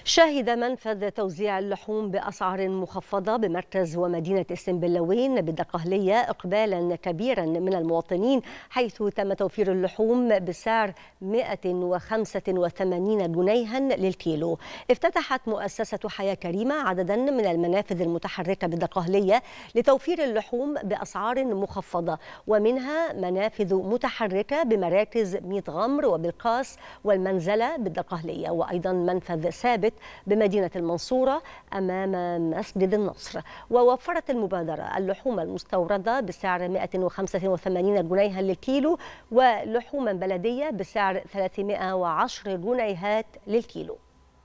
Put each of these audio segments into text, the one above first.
شهد منفذ توزيع اللحوم بأسعار مخفضة بمركز ومدينة السنبلاوين بالدقهلية إقبالا كبيرا من المواطنين حيث تم توفير اللحوم بسعر 185 جنيها للكيلو افتتحت مؤسسة حياة كريمة عددا من المنافذ المتحركة بالدقهلية لتوفير اللحوم بأسعار مخفضة ومنها منافذ متحركة بمراكز ميت غمر وبالقاس والمنزلة بالدقهلية وأيضا منفذ ثابت بمدينة المنصورة أمام مسجد النصر ووفرت المبادرة اللحوم المستوردة بسعر 185 جنيها للكيلو ولحوما بلدية بسعر 310 جنيهات للكيلو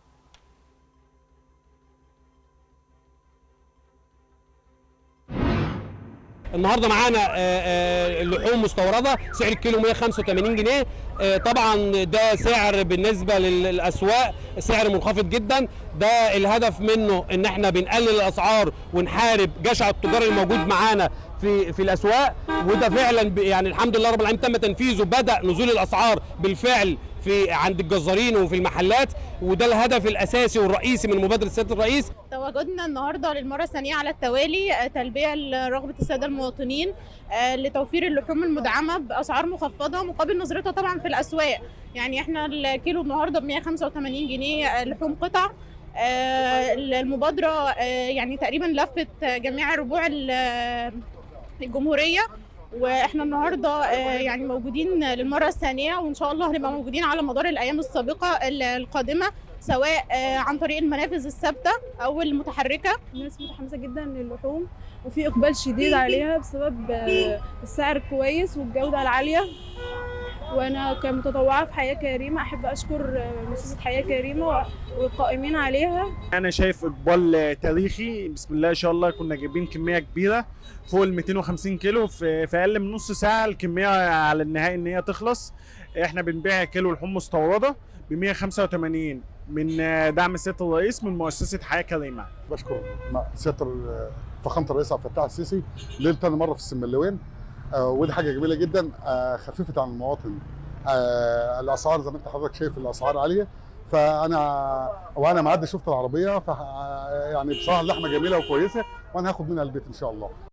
النهارده معانا اللحوم مستورده سعر الكيلو 185 جنيه طبعا ده سعر بالنسبه للاسواق سعر منخفض جدا ده الهدف منه ان احنا بنقلل الاسعار ونحارب جشع التجار الموجود معانا في في الاسواق وده فعلا يعني الحمد لله رب العالمين تم تنفيذه بدا نزول الاسعار بالفعل في عند الجزارين وفي المحلات وده الهدف الاساسي والرئيسي من مبادره سياده الرئيس تواجدنا النهارده للمره الثانيه على التوالي تلبيه لرغبه الساده المواطنين لتوفير اللحوم المدعمه باسعار مخفضه مقابل نظرتها طبعا في الاسواق يعني احنا الكيلو النهارده ب 185 جنيه لحوم قطع المبادره يعني تقريبا لفت جميع ربوع الجمهوريه واحنا النهارده يعني موجودين للمره الثانيه وان شاء الله هنبقى موجودين على مدار الايام السابقه القادمه سواء عن طريق المنافذ الثابته او المتحركه الناس متحمسه جدا للحوم وفي اقبال شديد عليها بسبب السعر الكويس والجوده العاليه وانا كمتطوعه في حياه كريمه احب اشكر مؤسسه حياه كريمه والقائمين عليها انا شايف اقبال تاريخي بسم الله ان شاء الله كنا جايبين كميه كبيره فوق ال 250 كيلو في, في اقل من نص ساعه الكميه على النهائي ان هي تخلص احنا بنبيع كيلو لحوم مستورده ب 185 من دعم سياده الرئيس من مؤسسه حياه كريمه بشكر سياده فخامه الرئيس عبد الفتاح السيسي ليله تاني مره في السملوين آه ودي حاجه جميله جدا آه خففت عن المواطن آه الاسعار زي ما انت حضرتك شايف الاسعار عاليه فانا وانا معدي شفت العربيه ف يعني بصراحه اللحمه جميله وكويسه وانا هاخد منها البيت ان شاء الله